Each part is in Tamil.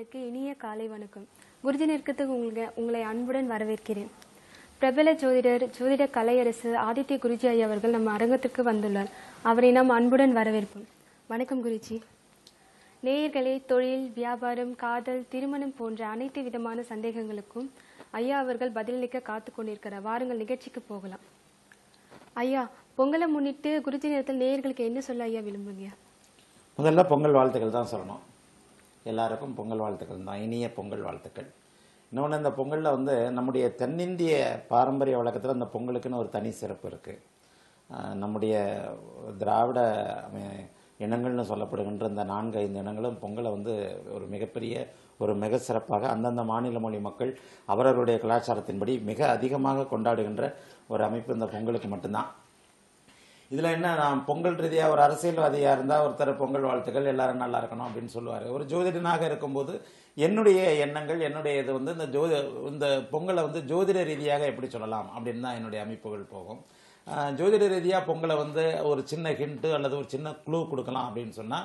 நேயர்களுக்கு இனிய காலை வணக்கம் குருஜி நெருக்கத்துக்கு உங்களை உங்களை அன்புடன் வரவேற்கிறேன் பிரபல ஜோதிடர் ஜோதிட கலையரசு ஆதித்ய குருஜி ஐயா அவர்கள் நம்ம அரங்கத்திற்கு வந்துள்ளார் அவரை நாம் அன்புடன் வரவேற்போம் வணக்கம் குருஜி நேயர்களே தொழில் வியாபாரம் காதல் திருமணம் போன்ற அனைத்து விதமான சந்தேகங்களுக்கும் ஐயா அவர்கள் பதிலளிக்க காத்து கொண்டிருக்கிறார் வாருங்கள் நிகழ்ச்சிக்கு போகலாம் ஐயா பொங்கலை முன்னிட்டு குருஜி நேரத்தில் நேயர்களுக்கு என்ன சொல்ல ஐயா விரும்புங்க முதல்ல பொங்கல் வாழ்த்துக்கள் தான் சொல்லணும் எல்லாருக்கும் பொங்கல் வாழ்த்துக்கள் தான் இனிய பொங்கல் வாழ்த்துக்கள் இன்னொன்று இந்த பொங்கலில் வந்து நம்முடைய தென்னிந்திய பாரம்பரிய வழக்கத்தில் இந்த பொங்கலுக்குன்னு ஒரு தனி சிறப்பு இருக்குது நம்முடைய திராவிட அஹ், இனங்கள்னு சொல்லப்படுகின்ற இந்த நான்கு ஐந்து இனங்களும் பொங்கலை வந்து ஒரு மிகப்பெரிய ஒரு மிக சிறப்பாக அந்தந்த மாநில மொழி மக்கள் அவரவருடைய கலாச்சாரத்தின்படி மிக அதிகமாக கொண்டாடுகின்ற ஒரு அமைப்பு இந்த பொங்கலுக்கு மட்டும்தான் இதுல என்ன நான் பொங்கல் ரீதியா ஒரு அரசியல்வாதியா இருந்தா ஒருத்தர் பொங்கல் வாழ்த்துக்கள் எல்லாரும் நல்லா இருக்கணும் அப்படின்னு சொல்லுவாரு ஒரு ஜோதிடனாக இருக்கும்போது என்னுடைய எண்ணங்கள் என்னுடைய இது வந்து இந்த ஜோதி இந்த பொங்கலை வந்து ஜோதிட ரீதியாக எப்படி சொல்லலாம் அப்படின்னு தான் என்னுடைய அமைப்புகள் போகும் அஹ், ஜோதிட ரீதியா பொங்கலை வந்து ஒரு சின்ன ஹிண்ட் அல்லது ஒரு சின்ன க்ளூ கொடுக்கலாம் அப்படின்னு சொன்னா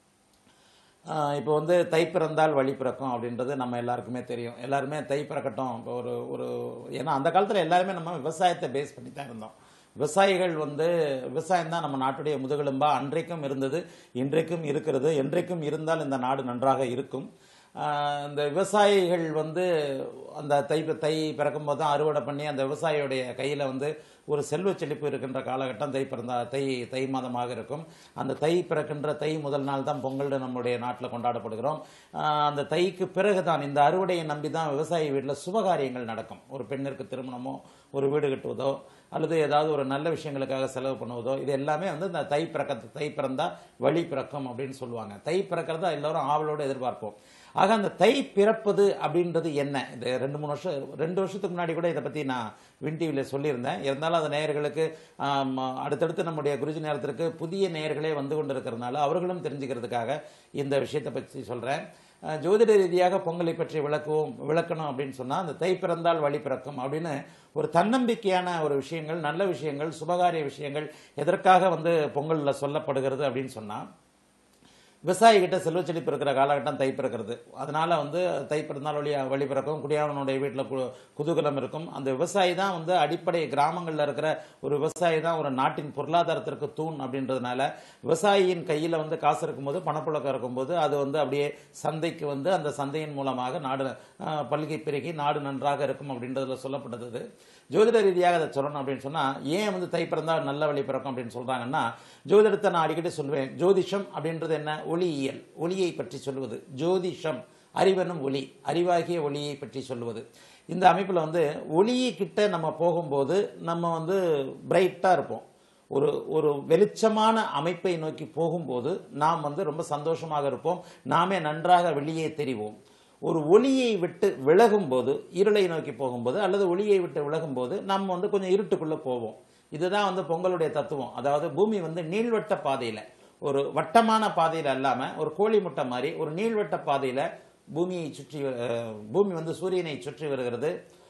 ஆஹ் இப்போ வந்து தை பிறந்தால் வழி பிறக்கும் அப்படின்றது நம்ம எல்லாருக்குமே தெரியும் எல்லாருமே தை பிறக்கட்டும் இப்போ ஒரு ஒரு ஏன்னா அந்த காலத்தில் எல்லாருமே நம்ம விவசாயத்தை பேஸ் பண்ணி தான் இருந்தோம் விவசாயிகள் வந்து விவசாயம் தான் நம்ம நாட்டுடைய முதுகெலும்பா அன்றைக்கும் இருந்தது இன்றைக்கும் இருக்கிறது என்றைக்கும் இருந்தால் இந்த நாடு நன்றாக இருக்கும் ஆஹ் இந்த விவசாயிகள் வந்து அந்த தை தை பிறக்கும் போது தான் அறுவடை பண்ணி அந்த விவசாயியுடைய கையில் வந்து ஒரு செல்வ செழிப்பு இருக்கின்ற காலகட்டம் தை பிறந்த தை தை மாதமாக இருக்கும் அந்த தை பிறக்கின்ற தை முதல் நாள் தான் பொங்கல் நம்முடைய நாட்டில் கொண்டாடப்படுகிறோம் ஆஹ் அந்த தைக்கு பிறகு தான் இந்த அறுவடையை நம்பி தான் விவசாயி வீட்டில் சுபகாரியங்கள் நடக்கும் ஒரு பெண்ணிற்கு திருமணமோ ஒரு வீடு கட்டுவதோ அல்லது ஏதாவது ஒரு நல்ல விஷயங்களுக்காக செலவு பண்ணுவதோ இது எல்லாமே வந்து இந்த தை பிறக்க தை பிறந்தா வழி பிறக்கும் அப்படின்னு சொல்லுவாங்க தை பிறக்கிறதா எல்லாரும் ஆவலோடு எதிர்பார்ப்போம் ஆக அந்த தை பிறப்பது அப்படின்றது என்ன இது ரெண்டு மூணு வருஷம் ரெண்டு வருஷத்துக்கு முன்னாடி கூட இதை பற்றி நான் வின் டிவியில் சொல்லியிருந்தேன் இருந்தாலும் அந்த நேயர்களுக்கு ஆம், அடுத்தடுத்து நம்முடைய குருஜி நேரத்திற்கு புதிய நேயர்களே வந்து கொண்டிருக்கிறதுனால அவர்களும் தெரிஞ்சுக்கிறதுக்காக இந்த விஷயத்தை பற்றி சொல்கிறேன் அஹ், ஜோதிட ரீதியாக பொங்கலை பற்றி விளக்குவோம் விளக்கணும் அப்படின்னு சொன்னால் அந்த தை பிறந்தால் வழி பிறக்கும் அப்படின்னு ஒரு தன்னம்பிக்கையான ஒரு விஷயங்கள் நல்ல விஷயங்கள் சுபகாரிய விஷயங்கள் எதற்காக வந்து பொங்கலில் சொல்லப்படுகிறது அப்படின்னு சொன்னால் விவசாயிகிட்ட செல்வ செழிப்பு இருக்கிற காலகட்டம் தை பிறக்கிறது அதனால வந்து தை பிறந்தால் வழி வழி பிறக்கும் குடியானனுடைய வீட்டில் குதூகலம் இருக்கும் அந்த விவசாயி தான் வந்து அடிப்படை கிராமங்களில் இருக்கிற ஒரு விவசாயி தான் ஒரு நாட்டின் பொருளாதாரத்திற்கு தூண் அப்படின்றதுனால விவசாயியின் கையில் வந்து காசு இருக்கும்போது பணப்புழக்கம் இருக்கும்போது அது வந்து அப்படியே சந்தைக்கு வந்து அந்த சந்தையின் மூலமாக நாடு அஹ், பல்கி பெருகி நாடு நன்றாக இருக்கும் அப்படின்றதுல சொல்லப்பட்டது ஜோதிட ரீதியாக அதை சொல்லணும் அப்படின்னு சொன்னா ஏன் வந்து தை பிறந்தால் நல்ல வழி பிறக்கும் அப்படின்னு சொல்றாங்கன்னா ஜோதிடத்தை நான் அடிக்கடி சொல்வேன் ஜோதிஷம் அப்படின்றது என்ன ஒளியியல் ஒளியை பற்றி சொல்லுவது ஜோதிஷம் அறிவனும் ஒளி அறிவாகிய ஒளியை பற்றி சொல்லுவது இந்த அமைப்பில் வந்து ஒளியை கிட்ட நம்ம போகும்போது நம்ம வந்து பிரைட்டா இருப்போம் ஒரு ஒரு வெளிச்சமான அமைப்பை நோக்கி போகும்போது நாம் வந்து ரொம்ப சந்தோஷமாக இருப்போம் நாமே நன்றாக வெளியே தெரிவோம் ஒரு ஒளியை விட்டு விலகும் போது இருளை நோக்கி போகும்போது அல்லது ஒளியை விட்டு விலகும் போது நம்ம வந்து கொஞ்சம் இருட்டுக்குள்ள போவோம் இதுதான் வந்து பொங்கலுடைய தத்துவம் அதாவது பூமி வந்து நீள்வட்ட பாதையில ஒரு வட்டமான பாதையில அல்லாம ஒரு கோழி முட்டை மாதிரி ஒரு நீள்வட்ட பாதையில பூமியை சுற்றி அஹ், பூமி வந்து சூரியனை சுற்றி வருகிறது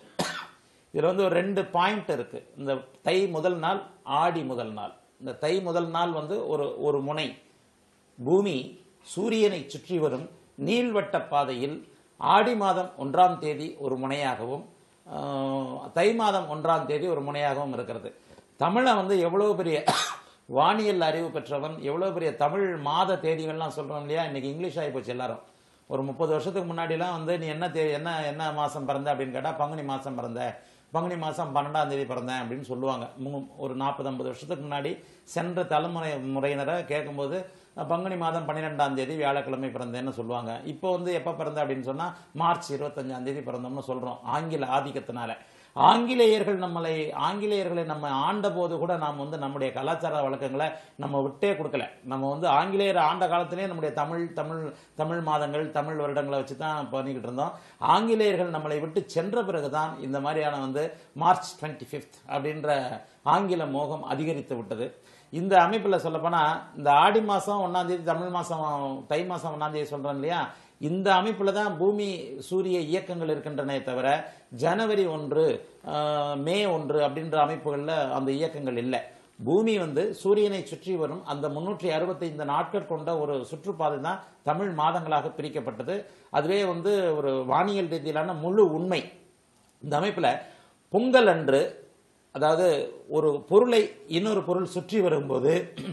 இதுல வந்து ஒரு ரெண்டு பாயிண்ட் இருக்கு இந்த தை முதல் நாள் ஆடி முதல் நாள் இந்த தை முதல் நாள் வந்து ஒரு ஒரு முனை பூமி சூரியனை சுற்றி வரும் நீள்வட்ட பாதையில் ஆடி மாதம் ஒன்றாம் தேதி ஒரு முனையாகவும் ஆஹ், தை மாதம் ஒன்றாம் தேதி ஒரு முனையாகவும் இருக்கிறது தமிழை வந்து எவ்வளவு பெரிய வானியல் அறிவு பெற்றவன் எவ்வளவு பெரிய தமிழ் மாத தேதிகள்லாம் சொல்றோம் இல்லையா இன்னைக்கு இங்கிலீஷ் ஆகி போச்சு எல்லாரும் ஒரு முப்பது வருஷத்துக்கு முன்னாடிலாம் வந்து நீ என்ன தே என்ன என்ன மாசம் பிறந்த அப்படின்னு கேட்டா பங்குனி மாசம் பிறந்த பங்குனி மாசம் பன்னெண்டாம் தேதி பிறந்தேன் அப்படின்னு சொல்லுவாங்க மு- ஒரு நாற்பது ஐம்பது வருஷத்துக்கு முன்னாடி சென்ற தலைமுறை முறையினரை கேட்கும்போது அஹ், பங்குனி மாதம் பன்னிரெண்டாம் தேதி வியாழக்கிழமை பிறந்தேன்னு சொல்லுவாங்க இப்போ வந்து எப்போ பிறந்த அப்படின்னு சொன்னா மார்ச் இருபத்தஞ்சாம் தேதி பிறந்தோம்னு சொல்றோம் ஆங்கில ஆதிக்கத்தினால ஆங்கிலேயர்கள் நம்மளை ஆங்கிலேயர்களை நம்ம ஆண்ட போது கூட நாம் வந்து நம்முடைய கலாச்சார வழக்கங்களை நம்ம விட்டே கொடுக்கல நம்ம வந்து ஆங்கிலேயர் ஆண்ட காலத்திலே நம்முடைய தமிழ் தமிழ் தமிழ் மாதங்கள் தமிழ் வருடங்களை வச்சு தான் பண்ணிக்கிட்டு இருந்தோம் ஆங்கிலேயர்கள் நம்மளை விட்டு சென்ற பிறகுதான் இந்த மாதிரியான வந்து மார்ச் டுவெண்ட்டி ஃபிஃப்த் அப்படின்ற ஆங்கில மோகம் அதிகரித்து விட்டது இந்த அமைப்பில் சொல்லப்போனா இந்த ஆடி மாசம் ஒன்னாம் தேதி தமிழ் மாசம் தை மாசம் ஒன்னாம் தேதி சொல்றோம் இல்லையா இந்த அமைப்புல தான் பூமி சூரிய இயக்கங்கள் இருக்கின்றனே தவிர ஜனவரி ஒன்று ஆஹ், மே ஒன்று அப்படின்ற அமைப்புகள்ல அந்த இயக்கங்கள் இல்லை பூமி வந்து சூரியனை சுற்றி வரும் அந்த முன்னூற்றி அறுபத்தைந்து நாட்கள் கொண்ட ஒரு சுற்றுப்பாதை தான் தமிழ் மாதங்களாக பிரிக்கப்பட்டது அதுவே வந்து ஒரு வானியல் ரீதியிலான முழு உண்மை இந்த அமைப்பில் பொங்கல் அன்று அதாவது ஒரு பொருளை இன்னொரு பொருள் சுற்றி வரும்போது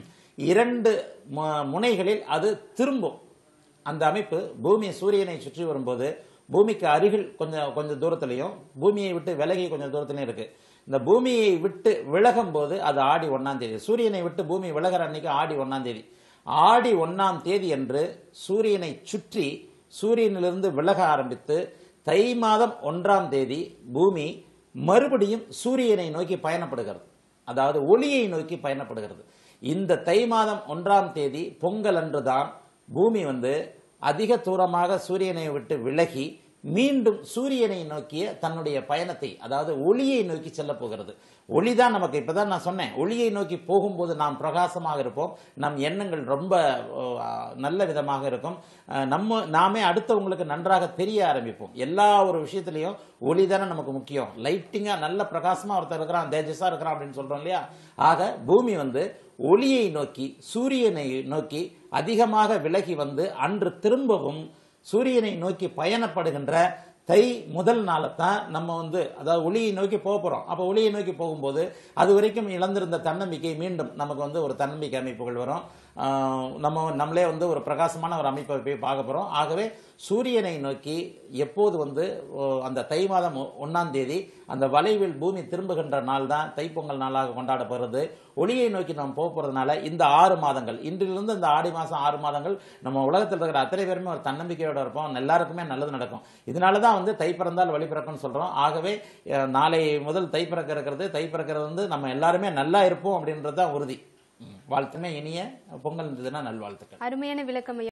இரண்டு மு- முனைகளில் அது திரும்பும் அந்த அமைப்பு பூமி சூரியனை சுற்றி வரும்போது பூமிக்கு அருகில் கொஞ்சம் கொஞ்சம் தூரத்திலையும் பூமியை விட்டு விலகி கொஞ்சம் தூரத்திலையும் இருக்கு இந்த பூமியை விட்டு விலகும் போது அது ஆடி ஒன்னாம் தேதி சூரியனை விட்டு பூமி விலகிற அன்னைக்கு ஆடி ஒன்னாம் தேதி ஆடி ஒன்னாம் தேதி அன்று சூரியனை சுற்றி சூரியனிலிருந்து விலக ஆரம்பித்து தை மாதம் ஒன்றாம் தேதி பூமி மறுபடியும் சூரியனை நோக்கி பயணப்படுகிறது அதாவது ஒளியை நோக்கி பயணப்படுகிறது இந்த தை மாதம் ஒன்றாம் தேதி பொங்கல் அன்றுதான் பூமி வந்து அதிக தூரமாக சூரியனை விட்டு விலகி மீண்டும் சூரியனை நோக்கிய தன்னுடைய பயணத்தை அதாவது ஒளியை நோக்கி செல்ல போகிறது ஒளி தான் நமக்கு இப்பதான் நான் சொன்னேன் ஒளியை நோக்கி போகும்போது நாம் பிரகாசமாக இருப்போம் நம் எண்ணங்கள் ரொம்ப அஹ், நல்ல விதமாக இருக்கும் அஹ், நம்ம நாமே அடுத்தவங்களுக்கு நன்றாக தெரிய ஆரம்பிப்போம் எல்லா ஒரு விஷயத்திலையும் ஒளி தானே நமக்கு முக்கியம் லைட்டிங்கா நல்ல பிரகாசமா ஒருத்தர் இருக்கிறான் தேஜஸா இருக்கிறான் அப்படின்னு சொல்றோம் இல்லையா ஆக பூமி வந்து ஒளியை நோக்கி சூரியனை நோக்கி அதிகமாக விலகி வந்து அன்று திரும்பவும் சூரியனை நோக்கி பயணப்படுகின்ற தை முதல் நாளை தான் நம்ம வந்து அதாவது ஒளியை நோக்கி போக போறோம் அப்போ ஒளியை நோக்கி போகும்போது அது வரைக்கும் இழந்திருந்த தன்னம்பிக்கை மீண்டும் நமக்கு வந்து ஒரு தன்னம்பிக்கை அமைப்புகள் வரும் ஆஹ் நம்ம நம்மளே வந்து ஒரு பிரகாசமான ஒரு அமைப்பை போய் பார்க்க போறோம் ஆகவே சூரியனை நோக்கி எப்போது வந்து ஓ, அந்த தை மாதம் ஒ- ஒண்ணாம் தேதி அந்த வளைவில் பூமி திரும்புகின்ற நாள் தான் தைப்பொங்கல் நாளாக கொண்டாடப்படுறது ஒளியை நோக்கி நம்ம போக போறதுனால இந்த ஆறு மாதங்கள் இன்றிலிருந்து இந்த ஆடி மாசம் ஆறு மாதங்கள் நம்ம உலகத்தில் இருக்கிற அத்தனை பேருமே ஒரு தன்னம்பிக்கையோட இருப்போம் எல்லாருக்குமே நல்லது நடக்கும் இதனால தான் வந்து தை பிறந்தால் வழி பிறக்கும்னு சொல்றோம் ஆகவே அஹ், நாளை முதல் தை பிறக்க இருக்கிறது தை பிறக்கிறது வந்து நம்ம எல்லாருமே நல்லா இருப்போம் அப்படின்றது தான் உறுதி ம். வாழ்த்துமே இனிய பொங்கல் தின நல்வாழ்த்துக்கள் அருமையான விளக்கம் ஐயா